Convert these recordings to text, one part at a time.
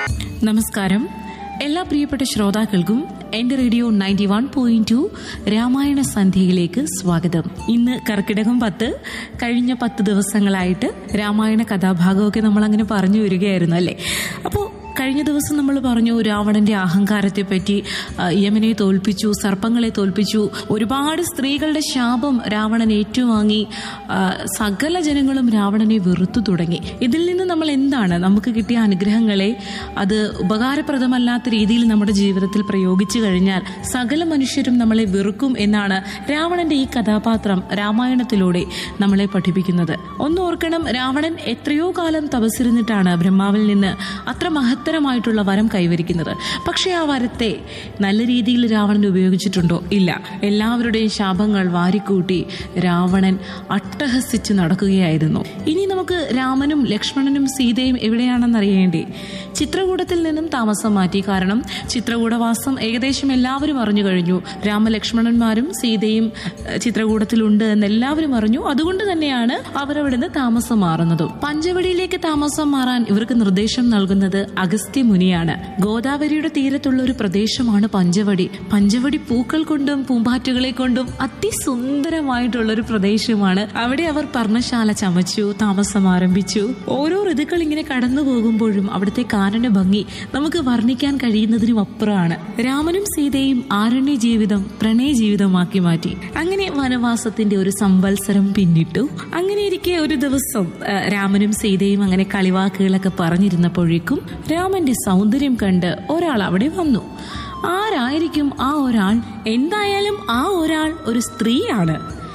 നമസ്കാരം എല്ലാ പ്രിയപ്പെട്ട ശ്രോതാക്കൾക്കും എന്റെ radio ninety one point two Ramayana സന്ധ്യയിലേക്ക് സ്വാഗതം ഇന്ന് കർക്കിടകം പത്ത് കഴിഞ്ഞ പത്ത് ദിവസങ്ങളായിട്ട് രാമായണ കഥാഭാഗമൊക്കെ നമ്മൾ അങ്ങനെ പറഞ്ഞു വരികയായിരുന്നു അല്ലേ അപ്പോൾ കഴിഞ്ഞ ദിവസം നമ്മൾ പറഞ്ഞു രാവണന്റെ അഹങ്കാരത്തെ പറ്റി ആ, യമനെ തോൽപ്പിച്ചു സർപ്പങ്ങളെ തോൽപ്പിച്ചു ഒരുപാട് സ്ത്രീകളുടെ ശാപം രാവണൻ ഏറ്റുവാങ്ങി ആ, സകല ജനങ്ങളും രാവണനെ വെറുത്തു തുടങ്ങി ഇതിൽ നിന്ന് നമ്മൾ എന്താണ് നമുക്ക് കിട്ടിയ അനുഗ്രഹങ്ങളെ അത് ഉപകാരപ്രദമല്ലാത്ത രീതിയിൽ നമ്മുടെ ജീവിതത്തിൽ പ്രയോഗിച്ചു കഴിഞ്ഞാൽ സകല മനുഷ്യരും നമ്മളെ വെറുക്കും എന്നാണ് രാവണന്റെ ഈ കഥാപാത്രം രാമായണത്തിലൂടെ നമ്മളെ പഠിപ്പിക്കുന്നത് ഒന്ന് ഓർക്കണം രാവണൻ എത്രയോ കാലം തപസ്സിരുന്നിട്ടാണ് ബ്രഹ്മാവിൽ നിന്ന് അത്ര മഹത്തരമായിട്ടുള്ള വരം കൈവരിക്കുന്നത് പക്ഷേ ആ വരത്തെ നല്ല രീതിയിൽ രാവണൻ ഉപയോഗിച്ചിട്ടുണ്ടോ ഇല്ല എല്ലാവരുടെയും ശാപങ്ങൾ വാരിക്കൂട്ടി രാവണൻ അട്ടഹസിച്ച് നടക്കുകയായിരുന്നു ഇനി നമുക്ക് രാമനും ലക്ഷ്മണനും സീതയും എവിടെയാണെന്ന് അറിയേണ്ടേ ചിത്രകൂടത്തിൽ നിന്നും താമസം മാറ്റി കാരണം ചിത്രകൂടവാസം ഏകദേശം എല്ലാവരും അറിഞ്ഞു കഴിഞ്ഞു രാമലക്ഷ്മണന്മാരും സീതയും ഏഹ്, ചിത്രകൂടത്തിലുണ്ട് എന്ന് എല്ലാവരും അറിഞ്ഞു അതുകൊണ്ട് തന്നെയാണ് അവരവിടുന്ന് താമസം മാറുന്നതും പഞ്ചവടിയിലേക്ക് താമസം മാറാൻ ഇവർക്ക് നിർദ്ദേശം നൽകുന്നത് അഗസ്ത്യ മുനിയാണ് ഗോദാവരിയുടെ തീരത്തുള്ള ഒരു പ്രദേശമാണ് പഞ്ചവടി പഞ്ചവടി പൂക്കൾ കൊണ്ടും പൂമ്പാറ്റുകളെ കൊണ്ടും അതിസുന്ദരമായിട്ടുള്ള ഒരു പ്രദേശമാണ് അവിടെ അവർ പർണശാല ചമച്ചു താമസം ആരംഭിച്ചു ഓരോ ഋതുക്കൾ ഇങ്ങനെ കടന്നു പോകുമ്പോഴും അവിടുത്തെ കാനന ഭംഗി നമുക്ക് വർണ്ണിക്കാൻ കഴിയുന്നതിനും അപ്പുറമാണ് രാമനും സീതയും ആരണ്യ ജീവിതം പ്രണയ ജീവിതമാക്കി മാറ്റി അങ്ങനെ വനവാസത്തിന്റെ ഒരു സംവത്സരം പിന്നിട്ടു അങ്ങനെ ഇരിക്കെ ഒരു ദിവസം ആ, രാമനും സീതയും അങ്ങനെ കളിവാക്കുകളൊക്കെ പറഞ്ഞിരുന്നപ്പോഴേക്കും രാമന്റെ സൗന്ദര്യം കണ്ട് ഒരാൾ അവിടെ വന്നു ആരായിരിക്കും ആ ഒരാൾ എന്തായാലും ആ ഒരാൾ ഒരു സ്ത്രീയാണ്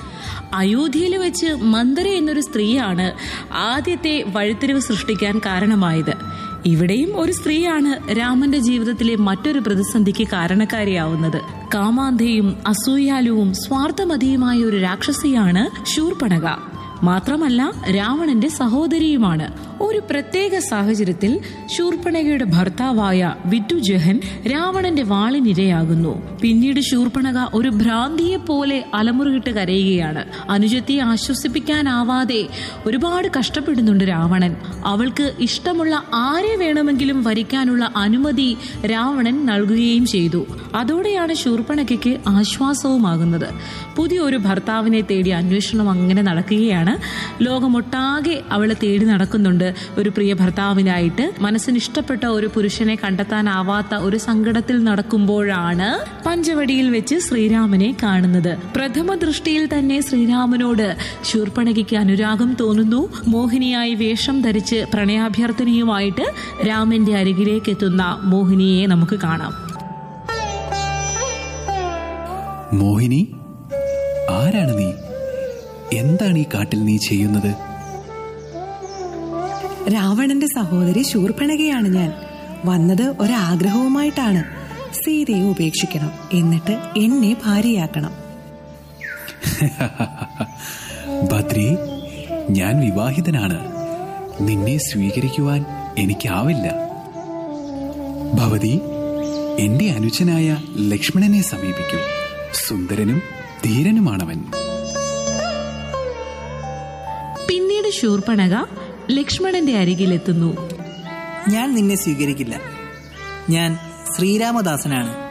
അയോധ്യയിൽ വെച്ച് മന്ദര എന്നൊരു സ്ത്രീയാണ് ആദ്യത്തെ വഴിത്തിരിവ് സൃഷ്ടിക്കാൻ കാരണമായത് ഇവിടെയും ഒരു സ്ത്രീയാണ് രാമന്റെ ജീവിതത്തിലെ മറ്റൊരു പ്രതിസന്ധിക്ക് കാരണക്കാരിയാവുന്നത് കാമാന്ധയും അസൂയാലുവും സ്വാർത്ഥമതിയുമായ ഒരു രാക്ഷസിയാണ് ശൂർപ്പണക മാത്രമല്ല രാവണന്റെ സഹോദരിയുമാണ് ഒരു പ്രത്യേക സാഹചര്യത്തിൽ ശൂർപ്പണകയുടെ ഭർത്താവായ വിറ്റുജഹൻ രാവണന്റെ വാളിനിരയാകുന്നു പിന്നീട് ശൂർപ്പണക ഒരു ഭ്രാന്തിയെ പോലെ അലമുറുകിട്ട് കരയുകയാണ് അനുജത്തിയെ ആശ്വസിപ്പിക്കാനാവാതെ ഒരുപാട് കഷ്ടപ്പെടുന്നുണ്ട് രാവണൻ അവൾക്ക് ഇഷ്ടമുള്ള ആരെ വേണമെങ്കിലും വരിക്കാനുള്ള അനുമതി രാവണൻ നൽകുകയും ചെയ്തു അതോടെയാണ് ശൂർപ്പണകയ്ക്ക് ആശ്വാസവുമാകുന്നത് പുതിയൊരു ഭർത്താവിനെ തേടി അന്വേഷണം അങ്ങനെ നടക്കുകയാണ് ലോകമൊട്ടാകെ അവളെ തേടി നടക്കുന്നുണ്ട് ഒരു പ്രിയ ഭർത്താവിനായിട്ട് മനസ്സിന് ഇഷ്ടപ്പെട്ട ഒരു പുരുഷനെ കണ്ടെത്താനാവാത്ത ഒരു സങ്കടത്തിൽ നടക്കുമ്പോഴാണ് പഞ്ചവടിയിൽ വെച്ച് ശ്രീരാമനെ കാണുന്നത് പ്രഥമ ദൃഷ്ടിയിൽ തന്നെ ശ്രീരാമനോട് ശൂർപ്പണകിക്ക് അനുരാഗം തോന്നുന്നു മോഹിനിയായി വേഷം ധരിച്ച് പ്രണയാഭ്യർത്ഥനയുമായിട്ട് രാമന്റെ അരികിലേക്ക് എത്തുന്ന മോഹിനിയെ നമുക്ക് കാണാം മോഹിനി ആരാണ് നീ എന്താണ് ഈ കാട്ടിൽ നീ ചെയ്യുന്നത് രാവണന്റെ സഹോദരി ശൂർപ്പണകയാണ് ഞാൻ വന്നത് ഒരാഗ്രഹവുമായിട്ടാണ് സീതയെ ഉപേക്ഷിക്കണം എന്നിട്ട് എന്നെ ഭാര്യയാക്കണം ഭദ്രി ഞാൻ വിവാഹിതനാണ് നിന്നെ സ്വീകരിക്കുവാൻ എനിക്കാവില്ല ഭവതി എന്റെ അനുജനായ ലക്ഷ്മണനെ സമീപിക്കൂ സുന്ദരനും ധീരനുമാണവൻ പിന്നീട് ശൂർപ്പണക ലക്ഷ്മണന്റെ അരികിലെത്തുന്നു ഞാൻ നിന്നെ സ്വീകരിക്കില്ല ഞാൻ ശ്രീരാമദാസനാണ്